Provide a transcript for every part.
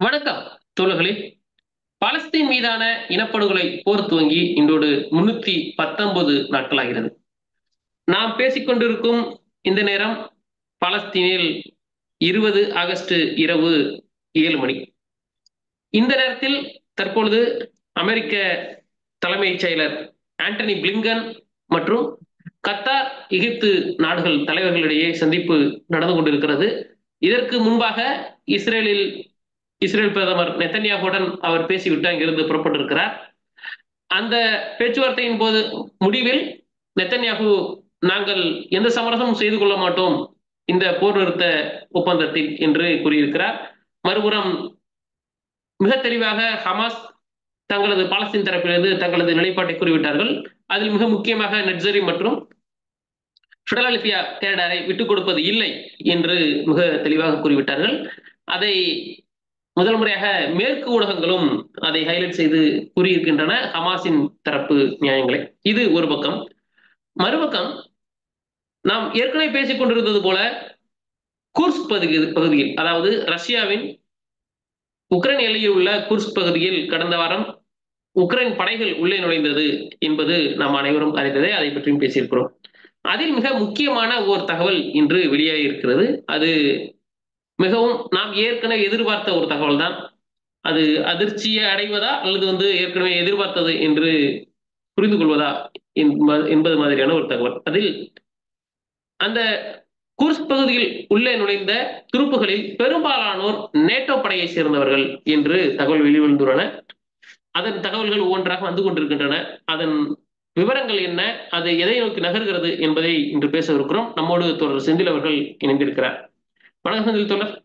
வணக்கம் தோழர்களே பாலஸ்தீன் மீதான இனப்படுகொலை போர் துவங்கி இன்றோடு முன்னூத்தி பத்தொன்பது நாட்களாகிறது நாம் பேசிக்கொண்டிருக்கும் இந்த நேரம் பாலஸ்தீனில் இருபது ஆகஸ்ட் இரவு ஏழு மணி இந்த நேரத்தில் தற்பொழுது அமெரிக்க தலைமைச் செயலர் ஆண்டனி பிளிங்கன் மற்றும் கத்தார் எகிப்து நாடுகள் தலைவர்களிடையே சந்திப்பு நடந்து கொண்டிருக்கிறது இதற்கு முன்பாக இஸ்ரேலில் இஸ்ரேல் பிரதமர் நெத்தன்யாகுடன் அவர் பேசிவிட்டு அங்கிருந்து புறப்பட்டிருக்கிறார் அந்த பேச்சுவார்த்தையின் போது முடிவில் நெத்தன்யாகு நாங்கள் எந்த சமரசமும் செய்து கொள்ள மாட்டோம் இந்த போர் நிறுத்த ஒப்பந்தத்தில் என்று கூறியிருக்கிறார் மறுபுறம் மிக தெளிவாக ஹமாஸ் தங்களது பாலஸ்தீன் தரப்பிலிருந்து தங்களது நிலைப்பாட்டை கூறிவிட்டார்கள் அதில் மிக முக்கியமாக நெட்சரி மற்றும் பிடலாலிபியா கேரடாரை விட்டுக் கொடுப்பது இல்லை என்று மிக தெளிவாக கூறிவிட்டார்கள் அதை முதல் முறையாக மேற்கு ஊடகங்களும் அதை ஹைலைட் செய்து கூறியிருக்கின்றன ஹமாஸின் தரப்பு நியாயங்களை இது ஒரு பக்கம் மறுபக்கம் நாம் ஏற்கனவே பேசிக் கொண்டிருந்தது போல கூர்ஸ் பகுதி பகுதியில் அதாவது ரஷ்யாவின் உக்ரைன் எல்லையில் உள்ள குர்ஸ் பகுதியில் கடந்த வாரம் உக்ரைன் படைகள் உள்ளே நுழைந்தது என்பது நாம் அனைவரும் அறிந்ததே அதை பற்றியும் பேசியிருக்கிறோம் அதில் மிக முக்கியமான ஓர் தகவல் இன்று வெளியாகி இருக்கிறது அது மிகவும் நாம் ஏற்கனவே எதிர்பார்த்த ஒரு தகவல் தான் அது அதிர்ச்சியை அடைவதா அல்லது வந்து ஏற்கனவே எதிர்பார்த்தது என்று புரிந்து கொள்வதா என்பது மாதிரியான ஒரு தகவல் அதில் அந்த குர்ஸ் பகுதியில் உள்ளே நுழைந்த துருப்புகளில் பெரும்பாலானோர் நேட்டோ படையை சேர்ந்தவர்கள் என்று தகவல் வெளிவந்துள்ளன அதன் தகவல்கள் ஒவ்வொன்றாக வந்து கொண்டிருக்கின்றன அதன் விவரங்கள் என்ன அது எதை நோக்கி நகர்கிறது என்பதை இன்று பேசவிருக்கிறோம் நம்மோடு தோழர் செந்தில் அவர்கள் இணைந்திருக்கிறார் வணக்கம் செந்தில் தோழர்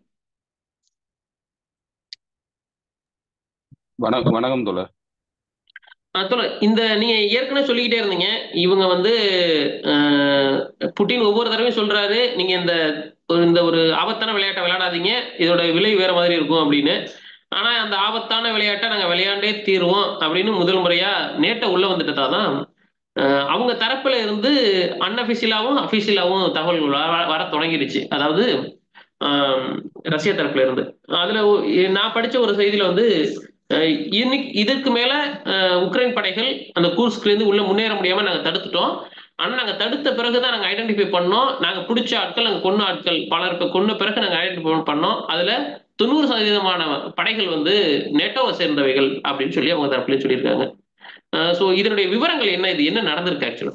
வணக்கம் வணக்கம் தோழர் தோழர் இந்த நீங்க ஏற்கனவே சொல்லிக்கிட்டே இருந்தீங்க இவங்க வந்து புட்டின் ஒவ்வொரு தடவையும் சொல்றாரு நீங்க இந்த இந்த ஒரு ஆபத்தான விளையாட்டை விளையாடாதீங்க இதோட விலை வேற மாதிரி இருக்கும் அப்படின்னு ஆனா அந்த ஆபத்தான விளையாட்டை நாங்க விளையாண்டே தீருவோம் அப்படின்னு முதல் முறையா நேட்டை உள்ள வந்துட்டதா தான் அவங்க தரப்புல இருந்து அன்அபிஷியலாவும் அபிஷியலாவும் தகவல்கள் வர தொடங்கிடுச்சு அதாவது ரஷ்யா தரப்புல இருந்து அதுல நான் படிச்ச ஒரு செய்தியில வந்து இன்னைக்கு இதற்கு மேல உக்ரைன் படைகள் அந்த கூர்ஸ்க்ல இருந்து உள்ள முன்னேற முடியாம நாங்க தடுத்துட்டோம் ஆனா நாங்க தடுத்த பிறகுதான் நாங்க ஐடென்டிஃபை பண்ணோம் நாங்க பிடிச்ச ஆட்கள் நாங்க கொன்ன ஆட்கள் பலர் கொன்ன பிறகு நாங்க ஐடென்டிஃபை பண்ணோம் அதுல தொண்ணூறு சதவீதமான படைகள் வந்து நேட்டோவை சேர்ந்தவைகள் அப்படின்னு சொல்லி அவங்க தரப்புலயும் சொல்லியிருக்காங்க ஸோ இதனுடைய விவரங்கள் என்ன இது என்ன நடந்திருக்கு ஆக்சுவலா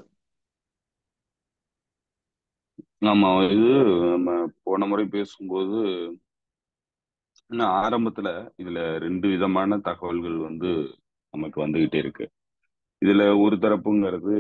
ஆமா இது நம்ம போன முறை பேசும்போது இன்னும் ஆரம்பத்துல இதுல ரெண்டு விதமான தகவல்கள் வந்து நமக்கு வந்துகிட்டே இருக்கு இதுல ஒரு தரப்புங்கிறது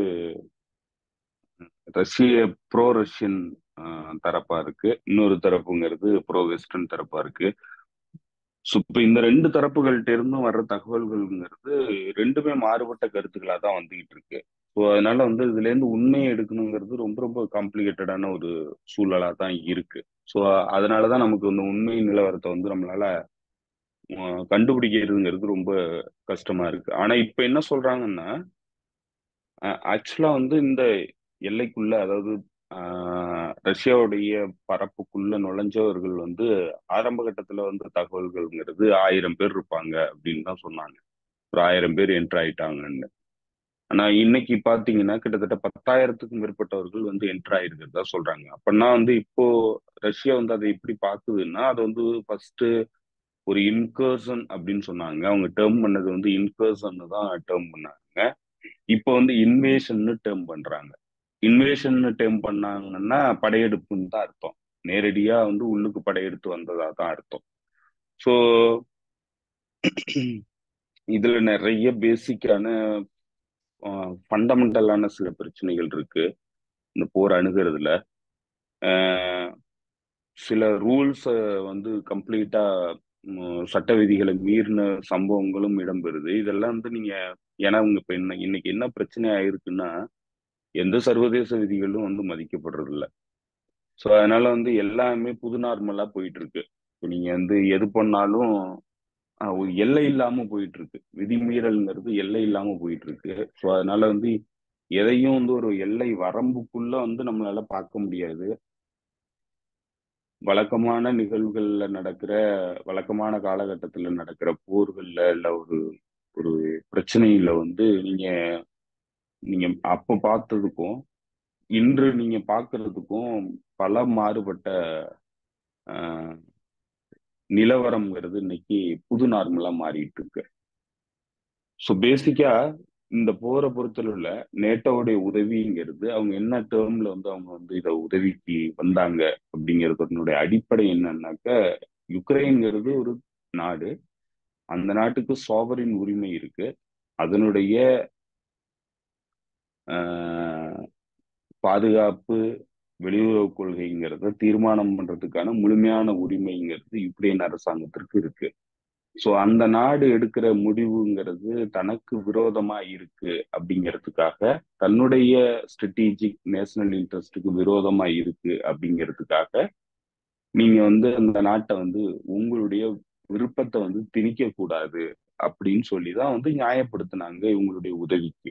ரஷ்ய ப்ரோ ரஷ்யன் தரப்பா இருக்கு இன்னொரு தரப்புங்கிறது ப்ரோ வெஸ்டர்ன் தரப்பா இருக்கு ஸோ இப்போ இந்த ரெண்டு தரப்புகள்கிட்ட இருந்தும் வர்ற தகவல்கள்ங்கிறது ரெண்டுமே மாறுபட்ட கருத்துக்களா தான் வந்துகிட்டு இருக்கு ஸோ அதனால வந்து இதுல இருந்து உண்மையை எடுக்கணுங்கிறது ரொம்ப ரொம்ப காம்ப்ளிகேட்டடான ஒரு சூழலா தான் இருக்கு ஸோ அதனாலதான் நமக்கு வந்து உண்மை நிலவரத்தை வந்து நம்மளால கண்டுபிடிக்கிறதுங்கிறது ரொம்ப கஷ்டமா இருக்கு ஆனா இப்ப என்ன சொல்றாங்கன்னா ஆக்சுவலா வந்து இந்த எல்லைக்குள்ள அதாவது ரஷ்யாவுடைய பரப்புக்குள்ள நுழைஞ்சவர்கள் வந்து ஆரம்ப கட்டத்துல வந்து தகவல்கள்ங்கிறது ஆயிரம் பேர் இருப்பாங்க அப்படின்னு தான் சொன்னாங்க ஒரு ஆயிரம் பேர் என்ட்ரு ஆயிட்டாங்கன்னு ஆனா இன்னைக்கு பாத்தீங்கன்னா கிட்டத்தட்ட பத்தாயிரத்துக்கும் மேற்பட்டவர்கள் வந்து என்ட்ரு ஆயிருக்கிறதா சொல்றாங்க அப்படின்னா வந்து இப்போ ரஷ்யா வந்து அதை எப்படி பாக்குதுன்னா அது வந்து ஃபர்ஸ்ட் ஒரு இன்கர்சன் அப்படின்னு சொன்னாங்க அவங்க டேர்ம் பண்ணது வந்து இன்கர்சன் தான் டேர்ம் பண்ணாங்க இப்போ வந்து இன்வேஷன் டேர்ம் பண்றாங்க இன்வேஷன் டேர்ம் பண்ணாங்கன்னா படையெடுப்புன்னு தான் அர்த்தம் நேரடியா வந்து உள்ளுக்கு படையெடுத்து வந்ததா தான் அர்த்தம் ஸோ இதுல நிறைய பேசிக்கான ஃபண்டமெண்டலான சில பிரச்சனைகள் இருக்கு இந்த போர் அணுகிறதுல சில ரூல்ஸை வந்து கம்ப்ளீட்டா சட்ட விதிகளை மீறின சம்பவங்களும் இடம்பெறுது இதெல்லாம் வந்து நீங்க ஏன்னா உங்க இப்ப என்ன இன்னைக்கு என்ன பிரச்சனை ஆயிருக்குன்னா எந்த சர்வதேச விதிகளும் வந்து மதிக்கப்படுறது இல்லை ஸோ அதனால வந்து எல்லாமே புது நார்மலா போயிட்டு இருக்கு இப்போ நீங்க வந்து எது பண்ணாலும் எல்லை இல்லாம போயிட்டு இருக்கு விதிமீறல்ங்கிறது எல்லை இல்லாம போயிட்டு இருக்கு ஸோ அதனால வந்து எதையும் வந்து ஒரு எல்லை வரம்புக்குள்ள வந்து நம்மளால பார்க்க முடியாது வழக்கமான நிகழ்வுகள்ல நடக்கிற வழக்கமான காலகட்டத்துல நடக்கிற போர்கள்ல இல்ல ஒரு ஒரு பிரச்சனையில வந்து நீங்க நீங்க அப்ப பார்த்ததுக்கும் இன்று நீங்க பார்க்கறதுக்கும் பல மாறுபட்ட ஆஹ், நிலவரம்ங்கிறது இன்னைக்கு புது நார்மலா மாறிட்டு இருக்கு ஸோ பேசிக்கா இந்த போரை பொறுத்தளவுல நேட்டோவுடைய உதவிங்கிறது அவங்க என்ன டேர்ம்ல வந்து அவங்க வந்து இதை உதவிக்கு வந்தாங்க அப்படிங்கிறதுனுடைய அடிப்படை என்னன்னாக்க யுக்ரைன்ங்கிறது ஒரு நாடு அந்த நாட்டுக்கு சோவரின் உரிமை இருக்கு அதனுடைய ஆஹ், பாதுகாப்பு வெளியுறவு கொள்கைங்கிறத தீர்மானம் பண்றதுக்கான முழுமையான உரிமைங்கிறது யுக்ரைன் அரசாங்கத்திற்கு இருக்கு ஸோ அந்த நாடு எடுக்கிற முடிவுங்கிறது தனக்கு விரோதமா இருக்கு அப்படிங்கிறதுக்காக தன்னுடைய ஸ்ட்ராட்டஜிக் நேஷனல் இன்ட்ரெஸ்டுக்கு விரோதமா இருக்கு அப்படிங்கிறதுக்காக நீங்க வந்து அந்த நாட்டை வந்து உங்களுடைய விருப்பத்தை வந்து திணிக்க கூடாது அப்படின்னு சொல்லிதான் வந்து நியாயப்படுத்தினாங்க இவங்களுடைய உதவிக்கு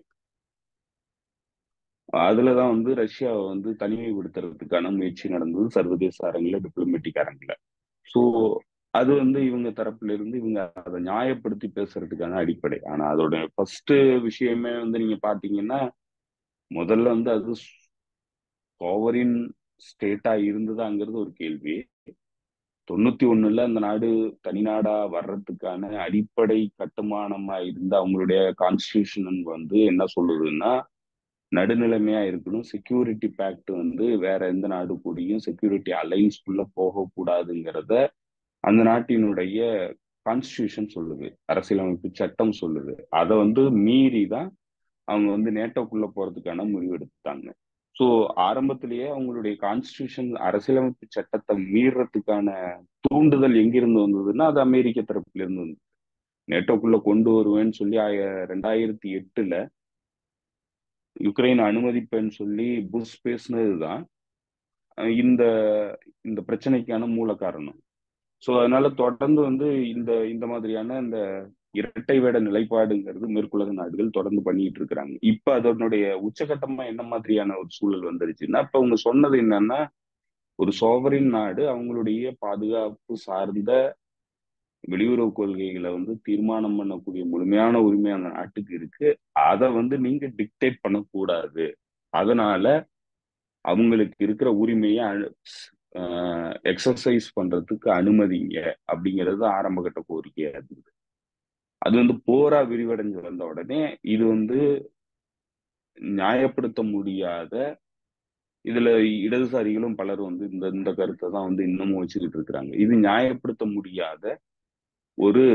அதுலதான் வந்து ரஷ்யாவை வந்து தனிமைப்படுத்துறதுக்கான முயற்சி நடந்தது சர்வதேச அரங்கில டிப்ளமேட்டிக் அரங்கில ஸோ அது வந்து இவங்க தரப்புல இருந்து இவங்க அதை நியாயப்படுத்தி பேசுறதுக்கான அடிப்படை ஆனா அதோட ஃபர்ஸ்ட் விஷயமே வந்து நீங்க பாத்தீங்கன்னா முதல்ல வந்து அது சோவரின் ஸ்டேட்டா இருந்ததாங்கிறது ஒரு கேள்வி தொண்ணூத்தி ஒண்ணுல அந்த நாடு தனிநாடா வர்றதுக்கான அடிப்படை கட்டுமானமா இருந்த அவங்களுடைய கான்ஸ்டியூஷன் வந்து என்ன சொல்லுதுன்னா நடுநிலைமையா இருக்கணும் செக்யூரிட்டி பேக்ட் வந்து வேற எந்த நாடு கூடயும் செக்யூரிட்டி அலைன்ஸ்குள்ள போகக்கூடாதுங்கிறத அந்த நாட்டினுடைய கான்ஸ்டியூஷன் சொல்லுது அரசியலமைப்பு சட்டம் சொல்லுது அதை வந்து மீறி தான் அவங்க வந்து நேட்டோக்குள்ள போறதுக்கான முடிவு எடுத்தாங்க ஸோ ஆரம்பத்திலேயே அவங்களுடைய கான்ஸ்டியூஷன் அரசியலமைப்பு சட்டத்தை மீறதுக்கான தூண்டுதல் எங்கிருந்து வந்ததுன்னா அது அமெரிக்க தரப்புல இருந்து வந்தது நேட்டோக்குள்ள கொண்டு வருவேன்னு சொல்லி ஆய- ரெண்டாயிரத்தி எட்டுல யுக்ரைன் அனுமதிப்பேன்னு சொல்லி புஷ் பேசினதுதான் அஹ் இந்த இந்த பிரச்சனைக்கான மூல காரணம் ஸோ அதனால தொடர்ந்து வந்து இந்த இந்த மாதிரியான இந்த இரட்டை வேட நிலைப்பாடுங்கிறது மேற்குலக நாடுகள் தொடர்ந்து பண்ணிட்டு இருக்கிறாங்க இப்ப அதனுடைய உச்சகட்டமா என்ன மாதிரியான ஒரு சூழல் வந்துருச்சுன்னா இப்ப அவங்க சொன்னது என்னன்னா ஒரு சோவரின் நாடு அவங்களுடைய பாதுகாப்பு சார்ந்த வெளியுறவு கொள்கைகளை வந்து தீர்மானம் பண்ணக்கூடிய முழுமையான உரிமை அந்த நாட்டுக்கு இருக்கு அதை வந்து நீங்க டிக்டேட் பண்ணக்கூடாது அதனால அவங்களுக்கு இருக்கிற உரிமையை எக்ஸசைஸ் பண்றதுக்கு அனுமதிங்க அப்படிங்கிறது ஆரம்ப கட்ட கோரிக்கையா இருந்தது அது வந்து போரா விரிவடைஞ்சு வந்த உடனே இது வந்து நியாயப்படுத்த முடியாத இதுல இடதுசாரிகளும் பலர் வந்து இந்த இந்த கருத்தை தான் வந்து இன்னமும் வச்சுக்கிட்டு இருக்கிறாங்க இது நியாயப்படுத்த முடியாத ஒரு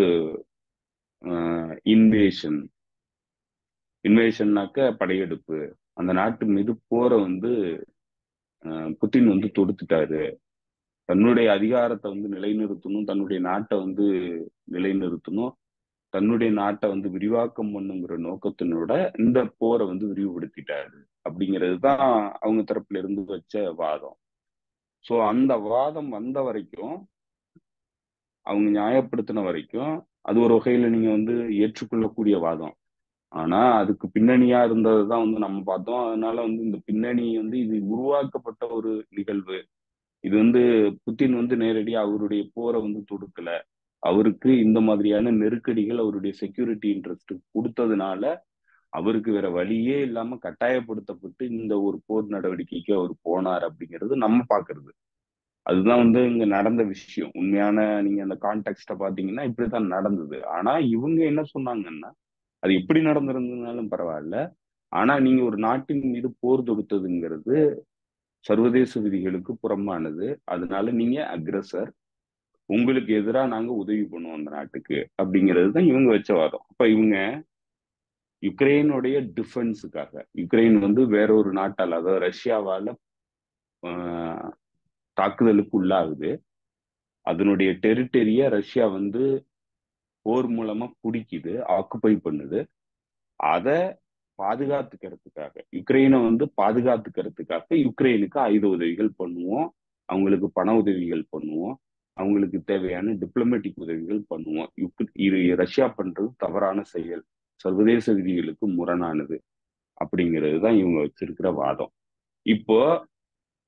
இன்வேஷன் இன்வேஷன்னாக்க படையெடுப்பு அந்த நாட்டு மீது போரை வந்து அஹ், புட்டின் வந்து தொடுத்துட்டாரு தன்னுடைய அதிகாரத்தை வந்து நிலைநிறுத்தணும் தன்னுடைய நாட்டை வந்து நிலைநிறுத்தணும் தன்னுடைய நாட்டை வந்து விரிவாக்கம் பண்ணுங்கிற நோக்கத்தினோட இந்த போரை வந்து விரிவுபடுத்திட்டாரு அப்படிங்கிறது தான் அவங்க தரப்புல இருந்து வச்ச வாதம் ஸோ அந்த வாதம் வந்த வரைக்கும் அவங்க நியாயப்படுத்தின வரைக்கும் அது ஒரு வகையில நீங்க வந்து ஏற்றுக்கொள்ளக்கூடிய வாதம் ஆனா அதுக்கு பின்னணியா இருந்தது தான் வந்து நம்ம பார்த்தோம் அதனால வந்து இந்த பின்னணி வந்து இது உருவாக்கப்பட்ட ஒரு நிகழ்வு இது வந்து புட்டின் வந்து நேரடியா அவருடைய போரை வந்து தொடுக்கல அவருக்கு இந்த மாதிரியான நெருக்கடிகள் அவருடைய செக்யூரிட்டி இன்ட்ரெஸ்ட் கொடுத்ததுனால அவருக்கு வேற வழியே இல்லாம கட்டாயப்படுத்தப்பட்டு இந்த ஒரு போர் நடவடிக்கைக்கு அவர் போனார் அப்படிங்கிறது நம்ம பாக்குறது அதுதான் வந்து இங்க நடந்த விஷயம் உண்மையான நீங்க அந்த கான்டெக்ட பாத்தீங்கன்னா இப்படித்தான் நடந்தது ஆனா இவங்க என்ன சொன்னாங்கன்னா அது எப்படி நடந்திருந்ததுனாலும் பரவாயில்ல ஆனா நீங்க ஒரு நாட்டின் மீது போர் தொடுத்ததுங்கிறது சர்வதேச விதிகளுக்கு புறம்பானது அதனால நீங்க அக்ரஸர் உங்களுக்கு எதிராக நாங்க உதவி பண்ணுவோம் அந்த நாட்டுக்கு அப்படிங்கிறது தான் இவங்க வச்ச வாதம் அப்ப இவங்க யுக்ரைனுடைய டிஃபென்ஸுக்காக யுக்ரைன் வந்து வேற ஒரு நாட்டால் அதாவது ரஷ்யாவால ஆஹ், தாக்குதலுக்கு உள்ளாகுது அதனுடைய டெரிட்டரிய ரஷ்யா வந்து போர் மூலமா பிடிக்குது ஆக்குப்பை பண்ணுது அதை பாதுகாத்துக்கிறதுக்காக யுக்ரைனை வந்து பாதுகாத்துக்கிறதுக்காக யுக்ரைனுக்கு ஆயுத உதவிகள் பண்ணுவோம் அவங்களுக்கு பண உதவிகள் பண்ணுவோம் அவங்களுக்கு தேவையான டிப்ளமேட்டிக் உதவிகள் பண்ணுவோம் யுக்- இது ரஷ்யா பண்றது தவறான செயல் சர்வதேச விதிகளுக்கு முரணானது அப்படிங்கிறது தான் இவங்க வச்சிருக்கிற வாதம் இப்போ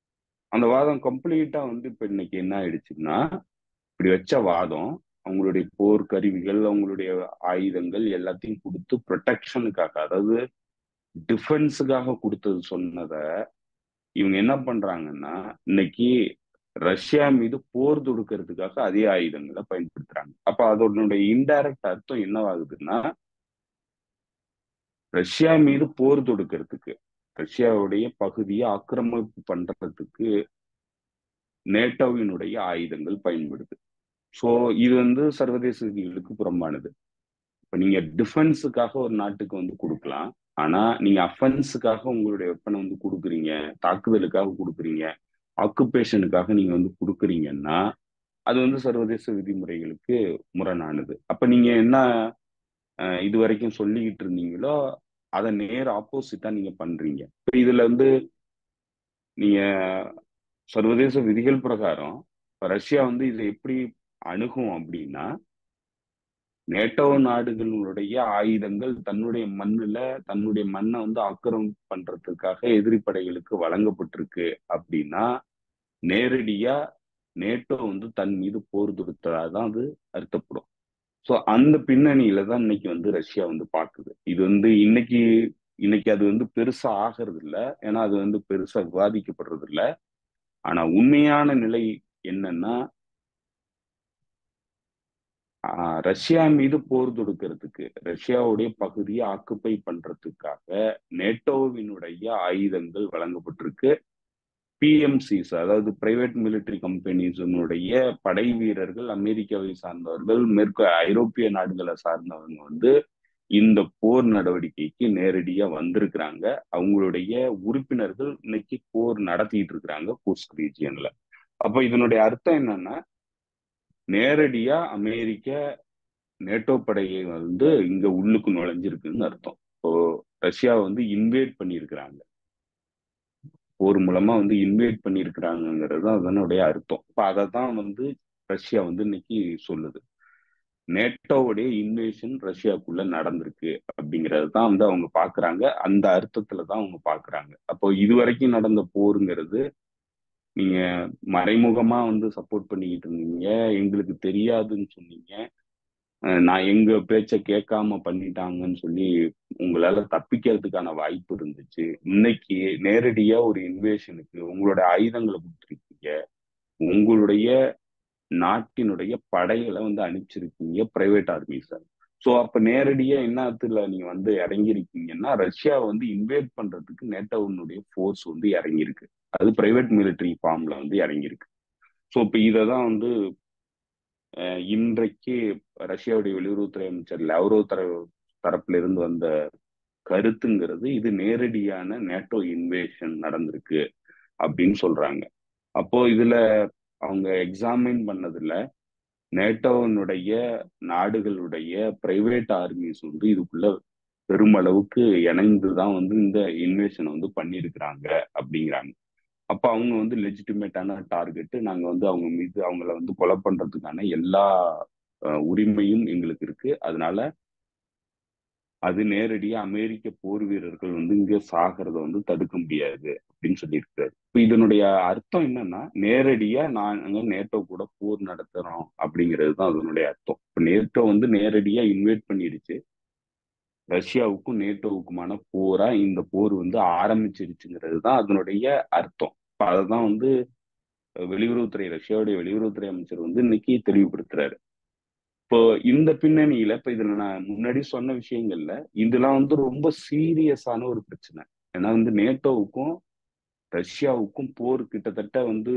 அந்த வாதம் கம்ப்ளீட்டா வந்து இப்ப இன்னைக்கு என்ன ஆயிடுச்சுன்னா இப்படி வச்ச வாதம் அவங்களுடைய போர் கருவிகள் அவங்களுடைய ஆயுதங்கள் எல்லாத்தையும் கொடுத்து ப்ரொடெக்ஷனுக்காக அதாவது டிஃபென்ஸுக்காக கொடுத்தது சொன்னத இவங்க என்ன பண்றாங்கன்னா இன்னைக்கு ரஷ்யா மீது போர் தொடுக்கிறதுக்காக அதே ஆயுதங்களை பயன்படுத்துறாங்க அப்ப அதனுடைய இன்டைரக்ட் அர்த்தம் என்னவாகுதுன்னா ரஷ்யா மீது போர் தொடுக்கிறதுக்கு ரஷ்யாவுடைய பகுதியை ஆக்கிரமிப்பு பண்றதுக்கு நேட்டோவினுடைய ஆயுதங்கள் பயன்படுது ஸோ இது வந்து சர்வதேச விதிகளுக்கு புறம்பானது இப்ப நீங்க டிஃபென்ஸுக்காக ஒரு நாட்டுக்கு வந்து கொடுக்கலாம் ஆனா நீங்க அஃபென்ஸுக்காக உங்களுடைய வெப்பனை வந்து கொடுக்குறீங்க தாக்குதலுக்காக கொடுக்குறீங்க ஆக்குபேஷனுக்காக நீங்க வந்து கொடுக்குறீங்கன்னா அது வந்து சர்வதேச விதிமுறைகளுக்கு முரணானது அப்ப நீங்க என்ன இது வரைக்கும் சொல்லிக்கிட்டு இருந்தீங்களோ அதை நேர் ஆப்போசிட்டா நீங்க பண்றீங்க இப்ப இதுல வந்து நீங்க சர்வதேச விதிகள் பிரகாரம் ரஷ்யா வந்து இதை எப்படி அணுகும் அப்படின்னா நேட்டோ நாடுகளுடைய ஆயுதங்கள் தன்னுடைய மண்ணுல தன்னுடைய மண்ணை வந்து ஆக்கிரமிப்பு பண்றதுக்காக எதிரி படைகளுக்கு வழங்கப்பட்டிருக்கு அப்படின்னா நேரடியா நேட்டோ வந்து தன் மீது போர் தொடுத்ததா தான் அது அர்த்தப்படும் ஸோ அந்த பின்னணியில தான் இன்னைக்கு வந்து ரஷ்யா வந்து பாக்குது இது வந்து இன்னைக்கு இன்னைக்கு அது வந்து பெருசா ஆகிறது இல்லை ஏன்னா அது வந்து பெருசா விவாதிக்கப்படுறது இல்லை ஆனா உண்மையான நிலை என்னன்னா ரஷ்யா மீது போர் தொடுக்கிறதுக்கு ரஷ்யாவுடைய பகுதியை ஆக்குப்பை பண்றதுக்காக நேட்டோவினுடைய ஆயுதங்கள் வழங்கப்பட்டிருக்கு பிஎம்சிஸ் அதாவது பிரைவேட் மிலிட்டரி கம்பெனிஸினுடைய படை வீரர்கள் அமெரிக்காவை சார்ந்தவர்கள் மேற்கு ஐரோப்பிய நாடுகளை சார்ந்தவங்க வந்து இந்த போர் நடவடிக்கைக்கு நேரடியா வந்திருக்கிறாங்க அவங்களுடைய உறுப்பினர்கள் இன்னைக்கு போர் நடத்திட்டு இருக்கிறாங்க குஸ்க் ரீஜியன்ல அப்ப இதனுடைய அர்த்தம் என்னன்னா நேரடியா அமெரிக்க நேட்டோ படையை வந்து இங்க உள்ளுக்கு நுழைஞ்சிருக்குன்னு அர்த்தம் இப்போ ரஷ்யா வந்து இன்வேட் பண்ணியிருக்கிறாங்க போர் மூலமா வந்து இன்வைட் பண்ணியிருக்கிறாங்கிறது தான் அதனுடைய அர்த்தம் இப்போ அதை தான் வந்து ரஷ்யா வந்து இன்னைக்கு சொல்லுது நேட்டோவுடைய இன்வேஷன் ரஷ்யாவுக்குள்ள நடந்திருக்கு அப்படிங்கிறது தான் வந்து அவங்க பாக்குறாங்க அந்த அர்த்தத்துல தான் அவங்க பாக்குறாங்க அப்போ இது வரைக்கும் நடந்த போருங்கிறது நீங்க மறைமுகமா வந்து சப்போர்ட் பண்ணிக்கிட்டு இருந்தீங்க எங்களுக்கு தெரியாதுன்னு சொன்னீங்க நான் எங்க பேச்ச கேட்காம பண்ணிட்டாங்கன்னு சொல்லி உங்களால தப்பிக்கிறதுக்கான வாய்ப்பு இருந்துச்சு இன்னைக்கு நேரடியா ஒரு இன்வேஷனுக்கு உங்களோட ஆயுதங்களை கொடுத்துருக்கீங்க உங்களுடைய நாட்டினுடைய படைகளை வந்து அனுப்பிச்சிருக்கீங்க பிரைவேட் ஆர்மிஸ ஸோ அப்ப நேரடியா என்னத்துல நீங்க வந்து இறங்கிருக்கீங்கன்னா ரஷ்யா வந்து இன்வேட் பண்றதுக்கு நேட்டோனுடைய ஃபோர்ஸ் வந்து இறங்கியிருக்கு அது பிரைவேட் மிலிட்டரி ஃபார்ம்ல வந்து இறங்கியிருக்கு ஸோ இப்போ இதை தான் வந்து இன்றைக்கு ரஷ்யாவுடைய வெளியுறவுத்துறை அமைச்சர் லவ்ரோ தர தரப்புல இருந்து வந்த கருத்துங்கிறது இது நேரடியான நேட்டோ இன்வேஷன் நடந்திருக்கு அப்படின்னு சொல்றாங்க அப்போ இதுல அவங்க எக்ஸாமின் பண்ணதுல நேட்டோனுடைய நாடுகளுடைய பிரைவேட் ஆர்மிஸ் வந்து இதுக்குள்ள பெருமளவுக்கு இணைந்து தான் வந்து இந்த இன்வேஷனை வந்து பண்ணியிருக்கிறாங்க அப்படிங்கிறாங்க அப்ப அவங்க வந்து லெஜிட்டிமேட்டான டார்கெட் நாங்க வந்து அவங்க மீது அவங்கள வந்து கொலை பண்றதுக்கான எல்லா உரிமையும் எங்களுக்கு இருக்கு அதனால அது நேரடியா அமெரிக்க போர் வீரர்கள் வந்து இங்க சாகிறத வந்து தடுக்க முடியாது அப்படின்னு சொல்லியிருக்காரு இப்ப இதனுடைய அர்த்தம் என்னன்னா நேரடியா நாங்க நேட்டோ கூட போர் நடத்துறோம் அப்படிங்கிறது தான் அதனுடைய அர்த்தம் இப்ப நேட்டோ வந்து நேரடியா இன்வைட் பண்ணிடுச்சு ரஷ்யாவுக்கும் நேட்டோவுக்குமான போரா இந்த போர் வந்து ஆரம்பிச்சிருச்சுங்கிறது தான் அதனுடைய அர்த்தம் இப்ப அதைதான் வந்து வெளியுறவுத்துறை ரஷ்யாவுடைய வெளியுறவுத்துறை அமைச்சர் வந்து இன்னைக்கு தெளிவுபடுத்துறாரு இப்போ இந்த பின்னணியில இப்ப இதுல நான் முன்னாடி சொன்ன விஷயங்கள்ல இதெல்லாம் வந்து ரொம்ப சீரியஸான ஒரு பிரச்சனை ஏன்னா வந்து நேட்டோவுக்கும் ரஷ்யாவுக்கும் போர் கிட்டத்தட்ட வந்து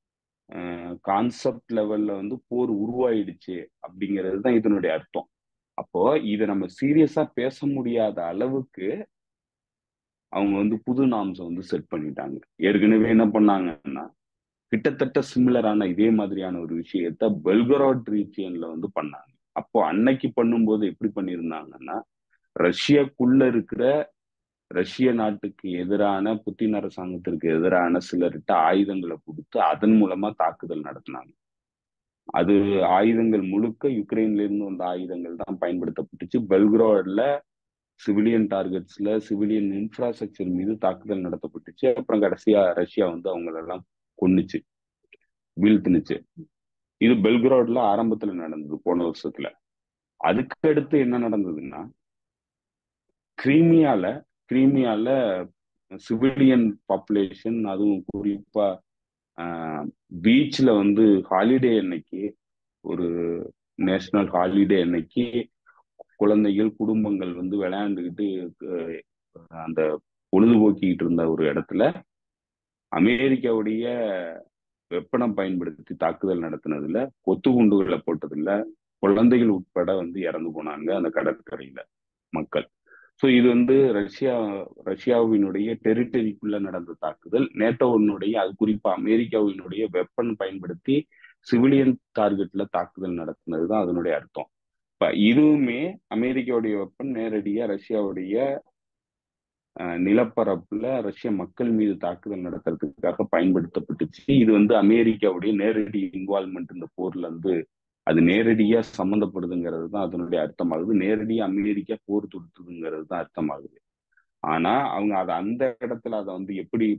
கான்செப்ட் லெவல்ல வந்து போர் உருவாயிடுச்சு அப்படிங்கிறது தான் இதனுடைய அர்த்தம் அப்போ இதை நம்ம சீரியஸா பேச முடியாத அளவுக்கு அவங்க வந்து புது நாம்ஸை வந்து செட் பண்ணிட்டாங்க ஏற்கனவே என்ன பண்ணாங்கன்னா கிட்டத்தட்ட சிமிலரான இதே மாதிரியான ஒரு விஷயத்த பெல்கராட் ரீஜியன்ல வந்து பண்ணாங்க அப்போ அன்னைக்கு பண்ணும்போது எப்படி பண்ணியிருந்தாங்கன்னா ரஷ்யாக்குள்ள இருக்கிற ரஷ்ய நாட்டுக்கு எதிரான புத்தின் அரசாங்கத்திற்கு எதிரான சிலர்கிட்ட ஆயுதங்களை கொடுத்து அதன் மூலமா தாக்குதல் நடத்தினாங்க அது ஆயுதங்கள் முழுக்க யுக்ரைன்ல இருந்து வந்த ஆயுதங்கள் தான் பயன்படுத்தப்பட்டுச்சு பெல்கிராட்ல சிவிலியன் டார்கெட்ஸ்ல சிவிலியன் இன்ஃப்ராஸ்ட்ரக்சர் மீது தாக்குதல் நடத்தப்பட்டுச்சு அப்புறம் கடைசியா ரஷ்யா வந்து அவங்களெல்லாம் கொன்னுச்சு வீழ்த்துனுச்சு இது பெல்கிராட்ல ஆரம்பத்துல நடந்தது போன வருஷத்துல அதுக்கு அடுத்து என்ன நடந்ததுன்னா கிரீமியால கிரீமியால சிவிலியன் பாப்புலேஷன் அதுவும் குறிப்பா பீச்ல வந்து ஹாலிடே அன்னைக்கு ஒரு நேஷனல் ஹாலிடே அன்னைக்கு குழந்தைகள் குடும்பங்கள் வந்து விளையாண்டுக்கிட்டு அந்த பொழுதுபோக்கிக்கிட்டு இருந்த ஒரு இடத்துல அமெரிக்காவுடைய வெப்பனம் பயன்படுத்தி தாக்குதல் நடத்தினதுல கொத்து குண்டுகளை போட்டதுல குழந்தைகள் உட்பட வந்து இறந்து போனாங்க அந்த கடற்கரையில மக்கள் ஸோ இது வந்து ரஷ்யா ரஷ்யாவினுடைய டெரிட்டரிக்குள்ள நடந்த தாக்குதல் நேட்டோவினுடைய அது குறிப்பா அமெரிக்காவினுடைய வெப்பன் பயன்படுத்தி சிவிலியன் டார்கெட்ல தாக்குதல் நடத்தினது தான் அதனுடைய அர்த்தம் இப்ப இதுவுமே அமெரிக்காவுடைய வெப்பன் நேரடியா ரஷ்யாவுடைய நிலப்பரப்புல ரஷ்ய மக்கள் மீது தாக்குதல் நடத்துறதுக்காக பயன்படுத்தப்பட்டுச்சு இது வந்து அமெரிக்காவுடைய நேரடி இன்வால்மெண்ட் இந்த போர்ல வந்து அது நேரடியா சம்மந்தப்படுதுங்கிறது தான் அதனுடைய அர்த்தமாகுது நேரடியா அமெரிக்கா போர் தொடுத்துதுங்கிறது தான் அர்த்தமாகுது ஆனா அவங்க அதை அந்த இடத்துல அதை வந்து எப்படி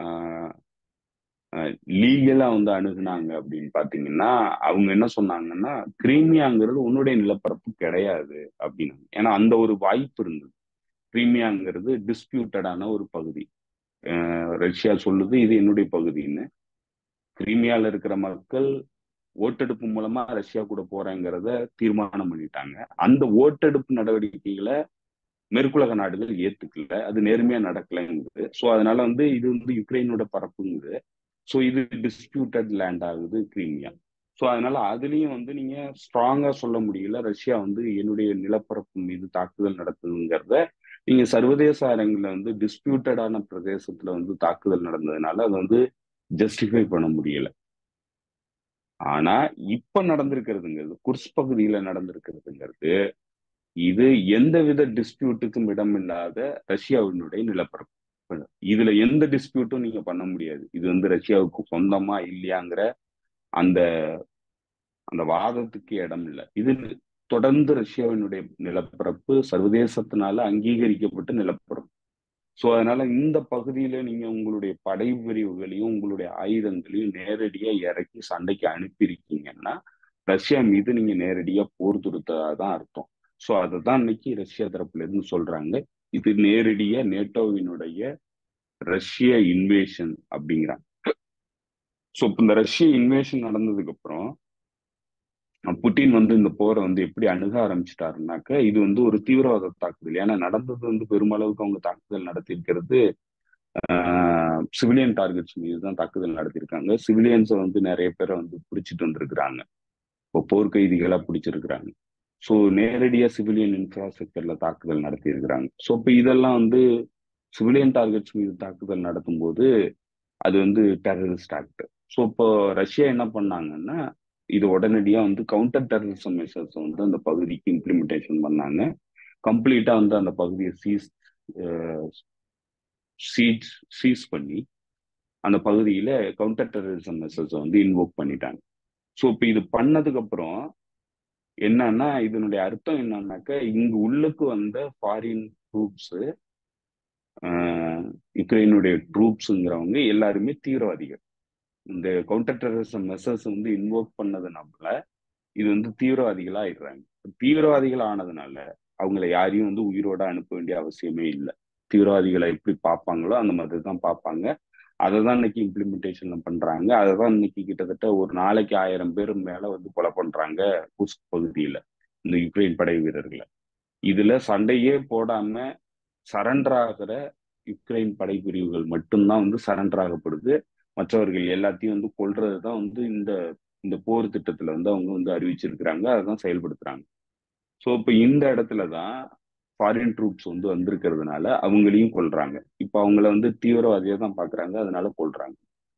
லீகலா வந்து அணுகுனாங்க அப்படின்னு பாத்தீங்கன்னா அவங்க என்ன சொன்னாங்கன்னா கிரீமியாங்கிறது உன்னுடைய நிலப்பரப்பு கிடையாது அப்படின்னு ஏன்னா அந்த ஒரு வாய்ப்பு இருந்தது கிரீமியாங்கிறது டிஸ்பியூட்டடான ஒரு பகுதி ரஷ்யா சொல்லுது இது என்னுடைய பகுதின்னு கிரீமியால இருக்கிற மக்கள் ஓட்டெடுப்பு மூலமா ரஷ்யா கூட போறேங்கிறத தீர்மானம் பண்ணிட்டாங்க அந்த ஓட்டெடுப்பு நடவடிக்கைகளை மேற்குலக நாடுகள் ஏத்துக்கல அது நேர்மையா நடக்கலைங்குது ஸோ அதனால வந்து இது வந்து யுக்ரைனோட பரப்புங்குது ஸோ இது டிஸ்பியூட்டட் லேண்ட் ஆகுது கிரீமியா ஸோ அதனால அதுலயும் வந்து நீங்க ஸ்ட்ராங்கா சொல்ல முடியல ரஷ்யா வந்து என்னுடைய நிலப்பரப்பு மீது தாக்குதல் நடத்துதுங்கிறத நீங்க சர்வதேச அரங்கில வந்து டிஸ்பியூட்டடான பிரதேசத்துல வந்து தாக்குதல் நடந்ததுனால அதை வந்து ஜஸ்டிஃபை பண்ண முடியல ஆனா இப்ப நடந்திருக்கிறதுங்கிறது குர்ஸ் பகுதியில நடந்திருக்கிறதுங்கிறது இது எந்தவித டிஸ்பியூட்டுக்கும் இடமில்லாத ரஷ்யாவினுடைய நிலப்பரப்பு இதுல எந்த டிஸ்பியூட்டும் நீங்க பண்ண முடியாது இது வந்து ரஷ்யாவுக்கு சொந்தமா இல்லையாங்கிற அந்த அந்த வாதத்துக்கு இடம் இல்லை இது தொடர்ந்து ரஷ்யாவினுடைய நிலப்பரப்பு சர்வதேசத்தினால அங்கீகரிக்கப்பட்ட நிலப்பரப்பு ஸோ அதனால இந்த பகுதியில நீங்க உங்களுடைய படை பிரிவுகளையும் உங்களுடைய ஆயுதங்களையும் நேரடியா இறக்கி சண்டைக்கு அனுப்பியிருக்கீங்கன்னா ரஷ்யா மீது நீங்க நேரடியா போர் தொடுத்ததா தான் அர்த்தம் ஸோ அதை தான் இன்னைக்கு ரஷ்யா தரப்புல இருந்து சொல்றாங்க இது நேரடியா நேட்டோவினுடைய ரஷ்ய இன்வேஷன் அப்படிங்கிறாங்க ஸோ இப்போ இந்த ரஷ்ய இன்வேஷன் நடந்ததுக்கு அப்புறம் புட்டின் வந்து இந்த போரை வந்து எப்படி அணுக ஆரம்பிச்சிட்டாருனாக்க இது வந்து ஒரு தீவிரவாத தாக்குதல் ஏன்னா நடந்தது வந்து பெருமளவுக்கு அவங்க தாக்குதல் நடத்தியிருக்கிறது சிவிலியன் டார்கெட்ஸ் மீது தான் தாக்குதல் நடத்தியிருக்காங்க சிவிலியன்ஸை வந்து நிறைய பேரை வந்து பிடிச்சிட்டு வந்திருக்கிறாங்க இப்போ போர்க்கைதிகளா பிடிச்சிருக்கிறாங்க ஸோ நேரடியா சிவிலியன் இன்ஃப்ராஸ்ட்ரக்சர்ல தாக்குதல் நடத்தியிருக்கிறாங்க ஸோ இப்போ இதெல்லாம் வந்து சிவிலியன் டார்கெட்ஸ் மீது தாக்குதல் நடத்தும் போது அது வந்து டெரரிஸ்ட் ஆக்ட் ஸோ இப்போ ரஷ்யா என்ன பண்ணாங்கன்னா இது உடனடியா வந்து கவுண்டர் டெரரிசம் மெஷர்ஸ் வந்து அந்த பகுதிக்கு இம்ப்ளிமெண்டேஷன் பண்ணாங்க கம்ப்ளீட்டா வந்து அந்த பகுதியை சீஸ் சீட் சீஸ் பண்ணி அந்த பகுதியில கவுண்டர் டெரரிசம் மெஷர்ஸை வந்து இன்வோக் பண்ணிட்டாங்க ஸோ இப்போ இது பண்ணதுக்கு அப்புறம் என்னன்னா இதனுடைய அர்த்தம் என்னன்னாக்க இங்கு உள்ளுக்கு வந்த ஃபாரின் ட்ரூப்ஸ் யுக்ரைனுடைய ட்ரூப்ஸுங்கிறவங்க எல்லாருமே தீவிரவாதிகள் இந்த கவுண்டர் டெரரிசம் மெசர்ஸ் வந்து இன்வோக் பண்ணதுனால இது வந்து தீவிரவாதிகளா ஆயிடுறாங்க தீவிரவாதிகள் ஆனதுனால அவங்கள யாரையும் வந்து உயிரோட அனுப்ப வேண்டிய அவசியமே இல்லை தீவிரவாதிகளை எப்படி பார்ப்பாங்களோ அந்த மாதிரி தான் பார்ப்பாங்க அதை தான் இன்னைக்கு இம்ப்ளிமெண்டேஷன்ல பண்றாங்க அதை தான் இன்னைக்கு கிட்டத்தட்ட ஒரு நாளைக்கு ஆயிரம் பேர் மேல வந்து கொலை பண்றாங்க குஸ்க் பகுதியில இந்த யுக்ரைன் படை வீரர்களை இதுல சண்டையே போடாம சரண்டர் ஆகிற யுக்ரைன் படை பிரிவுகள் மட்டும்தான் வந்து சரண்டர் ஆகப்படுது மற்றவர்கள் எல்லாத்தையும் வந்து கொள்றது தான் வந்து இந்த இந்த போர் திட்டத்துல வந்து அவங்க வந்து அறிவிச்சிருக்கிறாங்க அதான் செயல்படுத்துறாங்க ஸோ இப்போ இந்த இடத்துல தான் ஃபாரின் ட்ரூப்ஸ் வந்து வந்திருக்கிறதுனால அவங்களையும் கொள்றாங்க இப்போ அவங்கள வந்து தீவிரவாதியா தான் பாக்குறாங்க அதனால கொள்றாங்க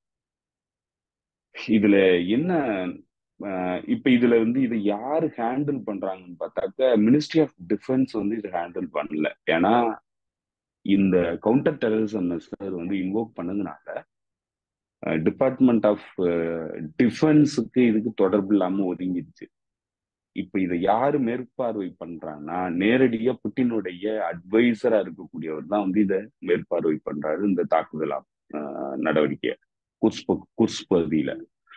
இதுல என்ன இப்ப இதுல வந்து இதை யாரு ஹேண்டில் பண்றாங்கன்னு பார்த்தாக்க மினிஸ்ட்ரி ஆஃப் டிஃபென்ஸ் வந்து இதை ஹேண்டில் பண்ணல ஏன்னா இந்த கவுண்டர் டெரரிசம் மெசர் வந்து இன்வோக் பண்ணதுனால டிபார்ட்மெண்ட் ஆஃப் டிஃபென்ஸுக்கு இதுக்கு தொடர்பு இல்லாம ஒதுங்கிடுச்சு இப்ப இதை யாரு மேற்பார்வை பண்றாங்கன்னா நேரடியா புட்டினுடைய அட்வைசரா இருக்கக்கூடியவர் தான் வந்து இதை மேற்பார்வை பண்றாரு இந்த தாக்குதல் நடவடிக்கையை குர்ஸ் குர்ஸ் பகுதியில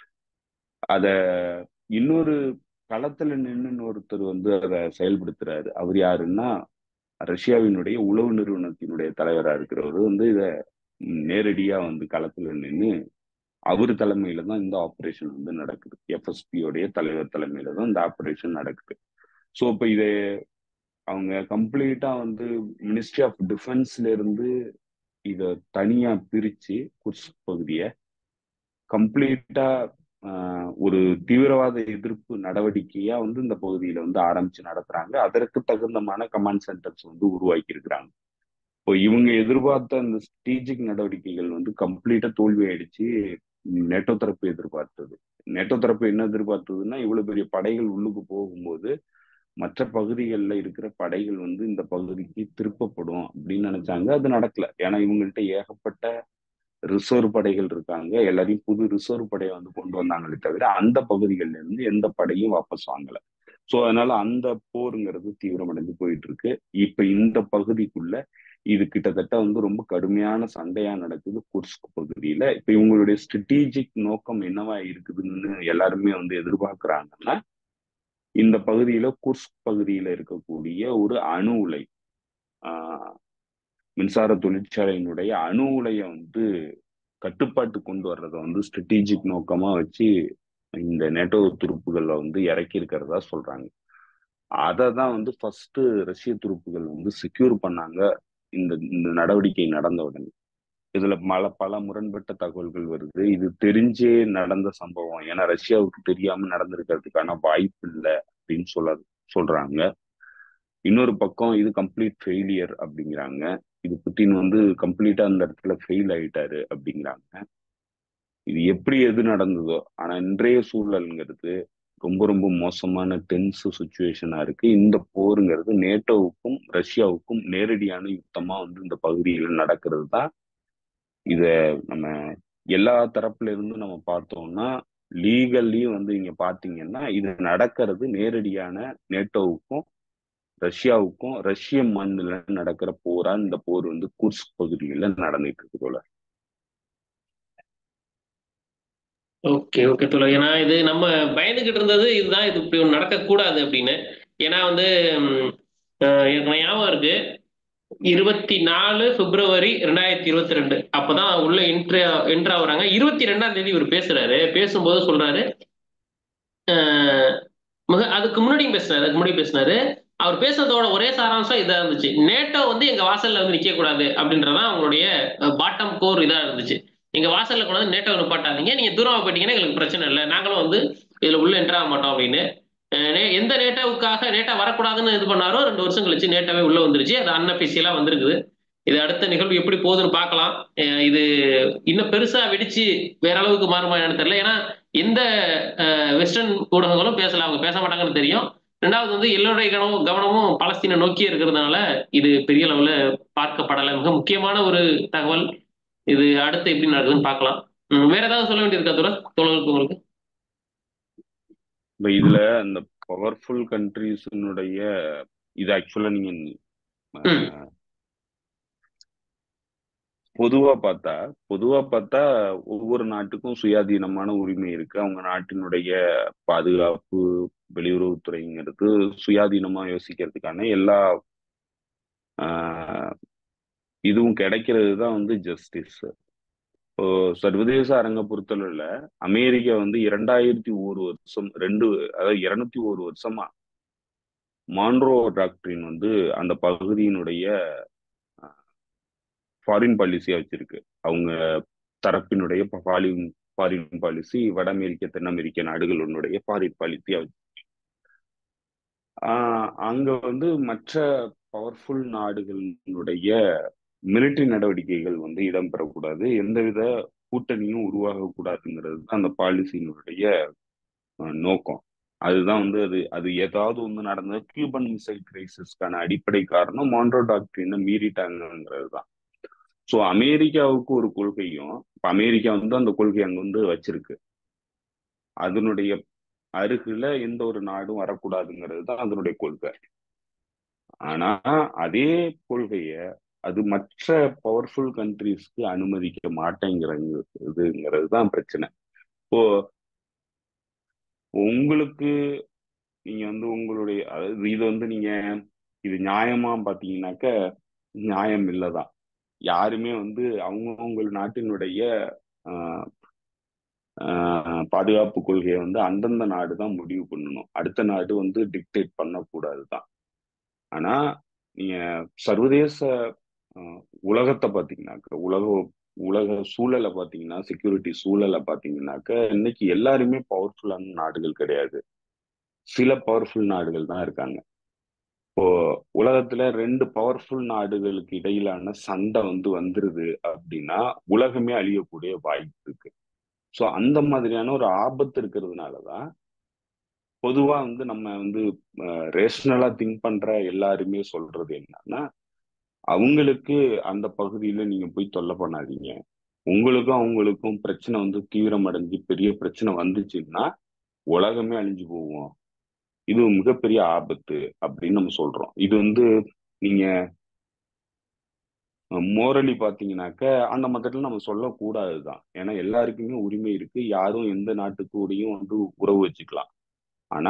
அத இன்னொரு களத்துல நின்று ஒருத்தர் வந்து அதை செயல்படுத்துறாரு அவர் யாருன்னா ரஷ்யாவினுடைய உளவு நிறுவனத்தினுடைய தலைவரா இருக்கிறவர் வந்து இத நேரடியா வந்து களத்துல நின்று அவர் தலைமையில தான் இந்த ஆபரேஷன் வந்து நடக்குது எஃப்எஸ்பியோடைய தலைவர் தலைமையில தான் இந்த ஆபரேஷன் நடக்குது ஸோ இப்போ இதை அவங்க கம்ப்ளீட்டா வந்து மினிஸ்ட்ரி ஆஃப் டிஃபென்ஸ்ல இருந்து இத தனியா பிரிச்சு குர்ஸ் பகுதியை கம்ப்ளீட்டா ஒரு தீவிரவாத எதிர்ப்பு நடவடிக்கையா வந்து இந்த பகுதியில வந்து ஆரம்பிச்சு நடத்துறாங்க அதற்கு தகுந்தமான கமாண்ட் சென்டர்ஸ் வந்து உருவாக்கி இருக்கிறாங்க இப்போ இவங்க எதிர்பார்த்த அந்த ஸ்ட்ராட்டஜிக் நடவடிக்கைகள் வந்து கம்ப்ளீட்டா தோல்வி ஆயிடுச்சு நெட்டோ தரப்பு எதிர்பார்த்தது நெட்டோ தரப்பு என்ன எதிர்பார்த்ததுன்னா இவ்வளவு பெரிய படைகள் உள்ளுக்கு போகும்போது மற்ற பகுதிகளில் இருக்கிற படைகள் வந்து இந்த பகுதிக்கு திருப்பப்படும் அப்படின்னு நினைச்சாங்க அது நடக்கல ஏன்னா இவங்கள்ட்ட ஏகப்பட்ட ரிசர்வ் படைகள் இருக்காங்க எல்லாரையும் புது ரிசர்வ் படையை வந்து கொண்டு வந்தாங்களே தவிர அந்த பகுதிகள்ல இருந்து எந்த படையும் வாபஸ் வாங்கல ஸோ அதனால அந்த போருங்கிறது தீவிரமடைந்து போயிட்டு இருக்கு இப்ப இந்த பகுதிக்குள்ள இது கிட்டத்தட்ட வந்து ரொம்ப கடுமையான சண்டையா நடக்குது குர்ஸ்க் பகுதியில இப்ப இவங்களுடைய ஸ்ட்ராட்டஜிக் நோக்கம் என்னவா இருக்குதுன்னு எல்லாருமே வந்து எதிர்பார்க்கிறாங்கன்னா இந்த பகுதியில குர்ஸ்க் பகுதியில இருக்கக்கூடிய ஒரு அணு உலை ஆஹ் மின்சார தொழிற்சாலையினுடைய அணு உலையை வந்து கட்டுப்பாட்டு கொண்டு வர்றதை வந்து ஸ்ட்ராட்டஜிக் நோக்கமா வச்சு இந்த நேட்டோ துருப்புகளை வந்து இறக்கி இருக்கிறதா சொல்றாங்க அதை தான் வந்து ஃபர்ஸ்ட் ரஷ்ய துருப்புகள் வந்து செக்யூர் பண்ணாங்க இந்த இந்த நடவடிக்கை நடந்த உடனே இதுல பல பல முரண்பட்ட தகவல்கள் வருது இது தெரிஞ்சே நடந்த சம்பவம் ஏன்னா ரஷ்யாவுக்கு தெரியாம நடந்திருக்கிறதுக்கான வாய்ப்பு இல்லை அப்படின்னு சொல்ல சொல்றாங்க இன்னொரு பக்கம் இது கம்ப்ளீட் ஃபெயிலியர் அப்படிங்கிறாங்க இது புட்டின் வந்து கம்ப்ளீட்டா அந்த இடத்துல ஃபெயில் ஆயிட்டாரு அப்படிங்கிறாங்க இது எப்படி எது நடந்ததோ ஆனா இன்றைய சூழல்ங்கிறது ரொம்ப ரொம்ப மோசமான டென்ஸ் சுச்சுவேஷனா இருக்கு இந்த போருங்கிறது நேட்டோவுக்கும் ரஷ்யாவுக்கும் நேரடியான யுத்தமா வந்து இந்த பகுதியில் நடக்கிறது தான் இத நம்ம எல்லா தரப்புல இருந்து நம்ம பார்த்தோம்னா லீகல்லயும் வந்து இங்க பாத்தீங்கன்னா இது நடக்கிறது நேரடியான நேட்டோவுக்கும் ரஷ்யாவுக்கும் ரஷ்ய மண்ணில் நடக்கிற போரா இந்த போர் வந்து குர்ஸ் பகுதியில நடந்துட்டு இருக்கு போல ஓகே ஓகே தோழர் ஏன்னா இது நம்ம பயந்துகிட்டு இருந்தது இதுதான் இது இப்படி ஒன்று நடக்கக்கூடாது அப்படின்னு ஏன்னா வந்து எனக்கு ஞாபகம் இருக்கு இருபத்தி நாலு பிப்ரவரி ரெண்டாயிரத்தி இருபத்தி ரெண்டு அப்பதான் உள்ள என்ட்ரி என்ட்ரு ஆகுறாங்க இருபத்தி ரெண்டாம் தேதி இவர் பேசுறாரு பேசும்போது சொல்றாரு மிக அதுக்கு முன்னாடியும் பேசினாரு அதுக்கு முன்னாடி பேசினாரு அவர் பேசுறதோட ஒரே சாராம்சம் இதா இருந்துச்சு நேட்டோ வந்து எங்க வாசல்ல வந்து நிக்க கூடாது அப்படின்றதான் அவங்களுடைய பாட்டம் கோர் இதா இருந்துச்சு எங்க வாசல்ல கொண்டாந்து நேட்டோ நிப்பாட்டாதீங்க நீங்க தூரமா போயிட்டீங்கன்னா எங்களுக்கு பிரச்சனை இல்லை நாங்களும் வந்து இதுல உள்ள என்ட்ராக மாட்டோம் அப்படின்னு எந்த நேட்டாவுக்காக நேட்டா வரக்கூடாதுன்னு இது பண்ணாரோ ரெண்டு வருஷம் கழிச்சு நேட்டாவே உள்ள வந்துருச்சு அது அன்அபிஷியலா வந்திருக்குது இது அடுத்த நிகழ்வு எப்படி போகுதுன்னு பார்க்கலாம் இது இன்னும் பெருசா வெடிச்சு வேற அளவுக்கு மாறுமா என்னன்னு தெரியல ஏன்னா எந்த வெஸ்டர்ன் ஊடகங்களும் பேசல அவங்க பேச மாட்டாங்கன்னு தெரியும் ரெண்டாவது வந்து எல்லோருடைய கவனம் கவனமும் பலஸ்தீனை நோக்கியே இருக்கிறதுனால இது பெரிய அளவுல பார்க்கப்படலை மிக முக்கியமான ஒரு தகவல் இது அடுத்து எப்படி நடக்குதுன்னு பார்க்கலாம் வேற ஏதாவது சொல்ல வேண்டியிருக்கா தூரம் தோழர்களுக்கு உங்களுக்கு இப்ப இதுல அந்த பவர்ஃபுல் கண்ட்ரிஸினுடைய இது ஆக்சுவலா நீங்க பொதுவா பார்த்தா பொதுவா பார்த்தா ஒவ்வொரு நாட்டுக்கும் சுயாதீனமான உரிமை இருக்கு அவங்க நாட்டினுடைய பாதுகாப்பு வெளியுறவுத்துறைங்கிறது சுயாதீனமா யோசிக்கிறதுக்கான எல்லா இதுவும் கிடைக்கிறது தான் வந்து ஜஸ்டிஸ் இப்போ சர்வதேச அரங்க பொறுத்தளவுல அமெரிக்கா வந்து இரண்டாயிரத்தி ஒரு வருஷம் ரெண்டு அதாவது இருநூத்தி ஒரு வருஷமா மான்ட்ரோ டாக்டரின் வந்து அந்த பகுதியினுடைய ஃபாரின் பாலிசியா வச்சிருக்கு அவங்க தரப்பினுடைய ஃபாரின் ஃபாரின் பாலிசி வட அமெரிக்க தென் அமெரிக்க நாடுகளுடைய ஃபாரின் பாலிசியா வச்சிருக்கு அங்க வந்து மற்ற பவர்ஃபுல் நாடுகளினுடைய மிலிட்டரி நடவடிக்கைகள் வந்து இடம்பெறக்கூடாது எந்தவித கூட்டணியும் உருவாகக்கூடாதுங்கிறது தான் அந்த பாலிசியினுடைய நோக்கம் அதுதான் வந்து அது அது ஏதாவது ஒன்று நடந்த கியூபன் மிசைல் கிரைசிஸ்க்கான அடிப்படை காரணம் மாண்ட்ரோ டாக்டரினை மீறிட்டாங்கிறது தான் ஸோ அமெரிக்காவுக்கு ஒரு கொள்கையும் இப்போ அமெரிக்கா வந்து அந்த கொள்கை அங்கே வந்து வச்சிருக்கு அதனுடைய அருகில எந்த ஒரு நாடும் வரக்கூடாதுங்கிறது தான் அதனுடைய கொள்கை ஆனா அதே கொள்கைய அது மற்ற பவர்ஃபுல் கண்ட்ரீஸ்க்கு அனுமதிக்க மாட்டேங்கிறதுங்கிறது தான் பிரச்சனை இப்போ உங்களுக்கு நீங்க வந்து உங்களுடைய அதாவது இது வந்து நீங்க இது நியாயமா பாத்தீங்கன்னாக்க நியாயம் இல்லதான் யாருமே வந்து அவங்க நாட்டினுடைய பாதுகாப்பு கொள்கையை வந்து அந்தந்த நாடு தான் முடிவு பண்ணணும் அடுத்த நாடு வந்து டிக்டேட் பண்ணக்கூடாது தான் ஆனா நீங்க சர்வதேச உலகத்தை பார்த்தீங்கன்னாக்க உலக உலக சூழலை பார்த்தீங்கன்னா செக்யூரிட்டி சூழலை பார்த்தீங்கன்னாக்க இன்னைக்கு எல்லாருமே பவர்ஃபுல்லான நாடுகள் கிடையாது சில பவர்ஃபுல் நாடுகள் தான் இருக்காங்க இப்போ உலகத்துல ரெண்டு பவர்ஃபுல் நாடுகளுக்கு இடையிலான சண்டை வந்து வந்துருது அப்படின்னா உலகமே அழியக்கூடிய வாய்ப்பு இருக்கு ஸோ அந்த மாதிரியான ஒரு ஆபத்து இருக்கிறதுனாலதான் பொதுவா வந்து நம்ம வந்து ரேஷனலா திங்க் பண்ற எல்லாருமே சொல்றது என்னன்னா அவங்களுக்கு அந்த பகுதியில நீங்க போய் தொல்லை பண்ணாதீங்க உங்களுக்கும் அவங்களுக்கும் பிரச்சனை வந்து தீவிரம் அடைஞ்சு பெரிய பிரச்சனை வந்துச்சுன்னா உலகமே அழிஞ்சு போவோம் இது மிகப்பெரிய ஆபத்து அப்படின்னு நம்ம சொல்றோம் இது வந்து நீங்க மோரலி பாத்தீங்கன்னாக்க அந்த மதத்துல நம்ம சொல்லக்கூடாதுதான் ஏன்னா எல்லாருக்குமே உரிமை இருக்கு யாரும் எந்த நாட்டுக்கூடையும் வந்து உறவு வச்சுக்கலாம் ஆனா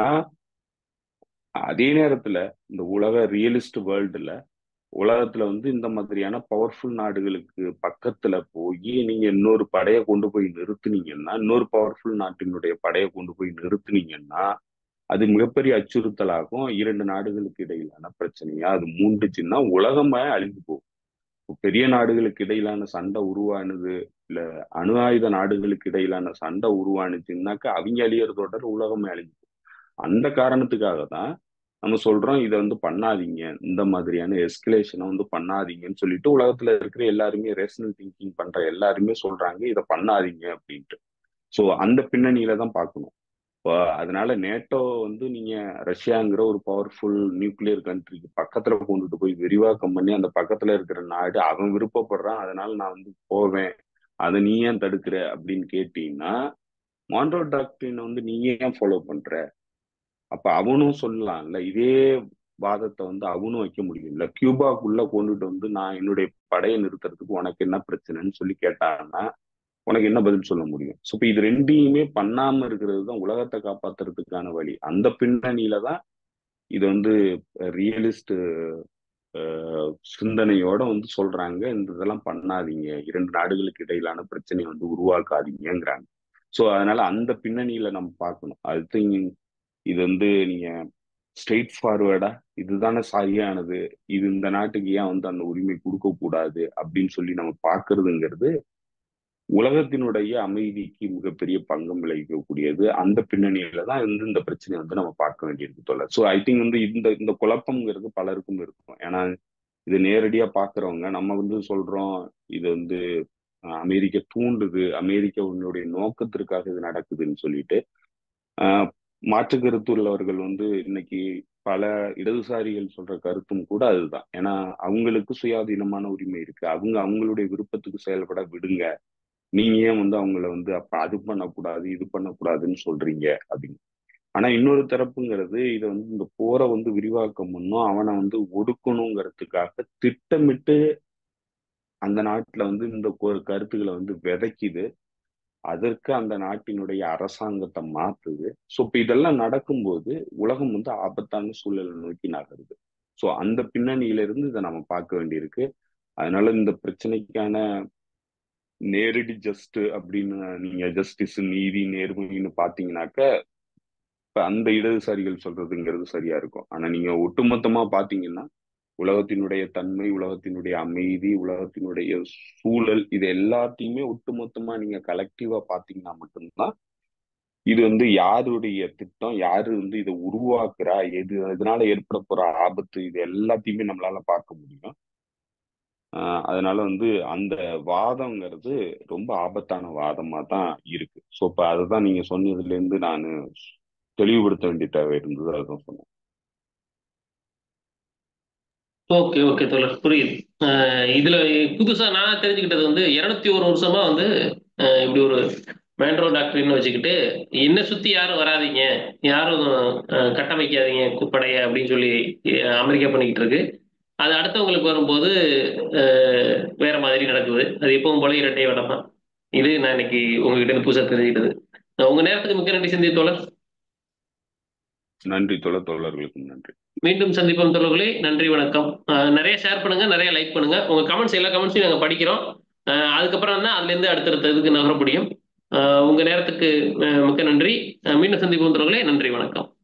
அதே நேரத்துல இந்த உலக ரியலிஸ்ட் வேர்ல்டுல உலகத்துல வந்து இந்த மாதிரியான பவர்ஃபுல் நாடுகளுக்கு பக்கத்துல போய் நீங்க இன்னொரு படையை கொண்டு போய் நிறுத்துனீங்கன்னா இன்னொரு பவர்ஃபுல் நாட்டினுடைய படையை கொண்டு போய் நிறுத்துனீங்கன்னா அது மிகப்பெரிய அச்சுறுத்தலாகும் இரண்டு நாடுகளுக்கு இடையிலான பிரச்சனையா அது மூண்டுச்சுன்னா உலகமே அழிந்து போகும் பெரிய நாடுகளுக்கு இடையிலான சண்டை உருவானது இல்ல அணு ஆயுத நாடுகளுக்கு இடையிலான சண்டை உருவானுச்சுன்னாக்கா அவங்க அழியறதோட உலகமே அழிஞ்சு அந்த காரணத்துக்காக தான் நம்ம சொல்றோம் இதை வந்து பண்ணாதீங்க இந்த மாதிரியான எஸ்கலேஷனை வந்து பண்ணாதீங்கன்னு சொல்லிட்டு உலகத்துல இருக்கிற எல்லாருமே ரேஷனல் திங்கிங் பண்ற எல்லாருமே சொல்றாங்க இதை பண்ணாதீங்க அப்படின்ட்டு ஸோ அந்த பின்னணியில தான் பார்க்கணும் இப்போ அதனால நேட்டோ வந்து நீங்க ரஷ்யாங்கிற ஒரு பவர்ஃபுல் நியூக்ளியர் கண்ட்ரிக்கு பக்கத்துல கொண்டுட்டு போய் விரிவாக்கம் பண்ணி அந்த பக்கத்துல இருக்கிற நாடு அவன் விருப்பப்படுறான் அதனால நான் வந்து போவேன் அதை நீ ஏன் தடுக்கிற அப்படின்னு கேட்டீங்கன்னா மாண்ட்ரோ டாக்டின் வந்து நீ ஏன் ஃபாலோ பண்ற அப்ப அவனும் சொல்லலாம்ல இதே வாதத்தை வந்து அவனும் வைக்க முடியும்ல கியூபாக்குள்ள கொண்டுட்டு வந்து நான் என்னுடைய படையை நிறுத்துறதுக்கு உனக்கு என்ன பிரச்சனைன்னு சொல்லி கேட்டான்னா உனக்கு என்ன பதில் சொல்ல முடியும் ஸோ இப்போ இது ரெண்டையுமே பண்ணாம இருக்கிறது தான் உலகத்தை காப்பாத்துறதுக்கான வழி அந்த பின்னணியில தான் இது வந்து ரியலிஸ்ட் சிந்தனையோட வந்து சொல்றாங்க இந்த இதெல்லாம் பண்ணாதீங்க இரண்டு நாடுகளுக்கு இடையிலான பிரச்சனையை வந்து உருவாக்காதீங்கிறாங்க ஸோ அதனால அந்த பின்னணியில நம்ம பார்க்கணும் அது இது வந்து நீங்க ஸ்ட்ரெயிட் ஃபார்வேர்டா இதுதானே சரியானது இது இந்த நாட்டுக்கு ஏன் வந்து அந்த உரிமை கொடுக்க கூடாது அப்படின்னு சொல்லி நம்ம பாக்குறதுங்கிறது உலகத்தினுடைய அமைதிக்கு மிகப்பெரிய பங்கம் விளைவிக்கக்கூடியது அந்த பின்னணியில தான் வந்து இந்த பிரச்சனையை வந்து நம்ம பார்க்க வேண்டியிருக்கு தொலை ஸோ ஐ திங்க் வந்து இந்த இந்த குழப்பம்ங்கிறது பலருக்கும் இருக்கும் ஏன்னா இது நேரடியா பாக்குறவங்க நம்ம வந்து சொல்றோம் இது வந்து அமெரிக்க தூண்டுது அமெரிக்காவுடைய நோக்கத்திற்காக இது நடக்குதுன்னு சொல்லிட்டு மாற்று கருத்து உள்ளவர்கள் வந்து இன்னைக்கு பல இடதுசாரிகள் சொல்ற கருத்தும் கூட அதுதான் ஏன்னா அவங்களுக்கு சுயாதீனமான உரிமை இருக்கு அவங்க அவங்களுடைய விருப்பத்துக்கு செயல்பட விடுங்க நீங்க ஏன் வந்து அவங்கள வந்து அப்ப அது பண்ணக்கூடாது இது பண்ணக்கூடாதுன்னு சொல்றீங்க அப்படின்னு ஆனா இன்னொரு தரப்புங்கிறது இதை வந்து இந்த போரை வந்து விரிவாக்கம் பண்ணும் அவனை வந்து ஒடுக்கணுங்கிறதுக்காக திட்டமிட்டு அந்த நாட்டுல வந்து இந்த கருத்துக்களை வந்து விதைக்குது அதற்கு அந்த நாட்டினுடைய அரசாங்கத்தை மாத்துது ஸோ இப்போ இதெல்லாம் நடக்கும்போது உலகம் வந்து ஆபத்தான சூழலை நோக்கி நகருது ஸோ அந்த பின்னணியில இருந்து இதை நம்ம பார்க்க வேண்டியிருக்கு அதனால இந்த பிரச்சனைக்கான நேரடி ஜஸ்ட் அப்படின்னு நீங்க ஜஸ்டிஸ் நீதி நேர்மைன்னு பாத்தீங்கன்னாக்க இப்ப அந்த இடதுசாரிகள் சொல்றதுங்கிறது சரியா இருக்கும் ஆனா நீங்க ஒட்டுமொத்தமா பாத்தீங்கன்னா உலகத்தினுடைய தன்மை உலகத்தினுடைய அமைதி உலகத்தினுடைய சூழல் இது எல்லாத்தையுமே ஒட்டுமொத்தமா நீங்க கலெக்டிவா பாத்தீங்கன்னா மட்டும்தான் இது வந்து யாருடைய திட்டம் யாரு வந்து இதை உருவாக்குறா எது இதனால ஏற்பட போற ஆபத்து இது எல்லாத்தையுமே நம்மளால பார்க்க முடியும் அதனால வந்து அந்த வாதங்கிறது ரொம்ப ஆபத்தான வாதமா தான் இருக்கு ஸோ இப்போ அதுதான் நீங்க சொன்னதுல இருந்து நான் தெளிவுபடுத்த வேண்டிய தேவை இருந்தது அதுதான் சொன்னேன் ஓகே ஓகே தோழர் புரியுது இதுல புதுசா நான் தெரிஞ்சுக்கிட்டது வந்து இருநூத்தி ஒரு வருஷமா வந்து இப்படி ஒரு மேண்ட்ரோ டாக்டர்னு வச்சுக்கிட்டு என்ன சுத்தி யாரும் வராதிங்க யாரும் கட்டமைக்காதீங்க குப்படைய அப்படின்னு சொல்லி அமெரிக்கா பண்ணிக்கிட்டு இருக்கு அது அடுத்தவங்களுக்கு வரும்போது வேற மாதிரி நடக்குது அது எப்பவும் போல இரட்டை வடம் தான் இது நான் இன்னைக்கு உங்ககிட்ட இருந்து புதுசாக தெரிஞ்சுக்கிட்டது உங்க நேரத்துக்கு மிக்க நன்றி சந்திய தோழர் நன்றி தோழர் தோழர்களுக்கும் நன்றி மீண்டும் சந்திப்போம் தோழர்களே நன்றி வணக்கம் நிறைய ஷேர் பண்ணுங்க நிறைய லைக் பண்ணுங்க உங்க கமெண்ட்ஸ் எல்லா கமெண்ட்ஸையும் நாங்கள் படிக்கிறோம் அதுக்கப்புறம் தான் அதுலேருந்து அடுத்தடுத்த இதுக்கு நகர முடியும் உங்க நேரத்துக்கு மிக்க நன்றி மீண்டும் சந்திப்போம் தோழர்களே நன்றி வணக்கம்